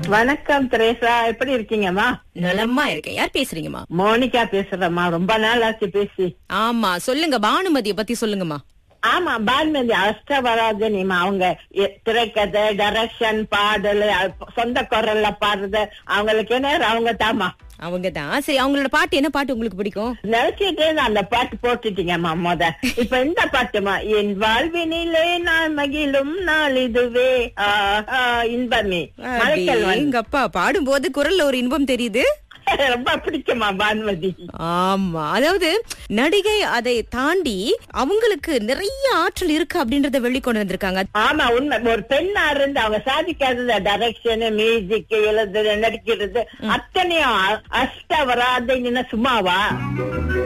வணக்கம் திரேசா எப்படி இருக்கீங்கம்மா நலமா இருக்கேன் யார் பேசுறீங்கம்மா மோனிகா பேசுறேம்மா ரொம்ப நாள் ஆச்சு பேசி ஆமா சொல்லுங்க பானுமதிய பத்தி சொல்லுங்கம்மா ஆமா பான்மதி அஷ்டவராஜனிமா அவங்க எ- திரைக்கதை டைரக்ஷன் பாடல் அ- சொந்த குரல்ல பாடுறது அவங்களுக்கு என்ன அவங்க தாமா அவங்க தான் சரி அவங்களோட பாட்டு என்ன பாட்டு உங்களுக்கு பிடிக்கும் நினைச்சிட்டு அந்த பாட்டு போட்டுட்டீங்கம்மா மொத இப்ப இந்த பாட்டுமா என் வாழ்வினிலே நான் மகிழும் நாள் இதுவே ஆஹா, இன்பமே மலைக்கல் வந்து எங்க அப்பா பாடும்போது குரல்ல ஒரு இன்பம் தெரியுது ரொம்ப பிடிக்குமா பான்மதி ஆமா அதாவது நடிகை அதை தாண்டி அவங்களுக்கு நிறைய ஆற்றல் இருக்கு அப்படின்றத வெளிக்கொண்டு வந்திருக்காங்க ஆமா உண்மை ஒரு பெண்ணா இருந்து அவங்க சாதிக்காதது டைரக்ஷன் மியூசிக் எழுதுறது நடிக்கிறது அத்தனையும் அ- அஷ்டவராதைன்னு சும்மாவா